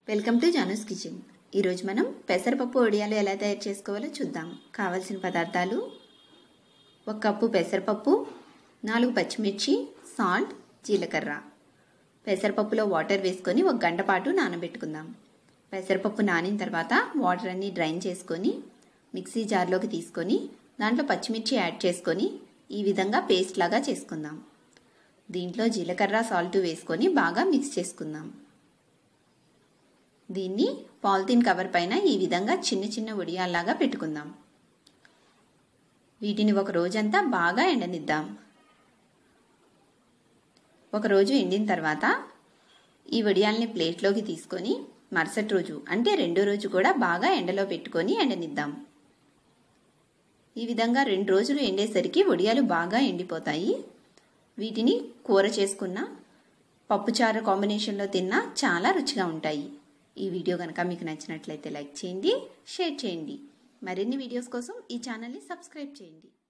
welcome to Janu's kitchen ఈరోజు మనం పెసరపప్పు వడియాలు ఎలా తయారు చేసుకోవాలో చూద్దాం కావలసిన పదార్థాలు ఒక కప్పు పెసరపప్పు నాలుగు పచ్చిమిర్చి సాల్ట్ జీలకర్ర పెసరపప్పులో వాటర్ వేసుకొని ఒక గంట పాటు నానబెట్టుకుందాం పెసరపప్పు నానిన తర్వాత వాటర్ అన్ని డ్రైన్ చేసుకొని మిక్సీ జార్లోకి తీసుకొని దాంట్లో పచ్చిమిర్చి యాడ్ చేసుకొని ఈ విధంగా పేస్ట్ లాగా చేసుకుందాం దీంట్లో జీలకర్ర సాల్ట్ వేసుకొని బాగా మిక్స్ చేసుకుందాం దీన్ని పాలిథిన్ కవర్ పైన ఈ విధంగా చిన్న చిన్న ఉడియాల్లాగా పెట్టుకుందాం వీటిని ఒక రోజంతా బాగా ఎండనిద్దాం ఒకరోజు ఎండిన తర్వాత ఈ వడియాల్ని ప్లేట్లోకి తీసుకొని మరుసటి రోజు అంటే రెండో రోజు కూడా బాగా ఎండలో పెట్టుకొని ఎండనిద్దాం ఈ విధంగా రెండు రోజులు ఎండేసరికి వడియాలు బాగా ఎండిపోతాయి వీటిని కూర చేసుకున్న పప్పుచారు కాంబినేషన్లో తిన్నా చాలా రుచిగా ఉంటాయి ఈ వీడియో కనుక మీకు నచ్చినట్లయితే లైక్ చేయండి షేర్ చేయండి మరిన్ని వీడియోస్ కోసం ఈ ఛానల్ని సబ్స్క్రైబ్ చేయండి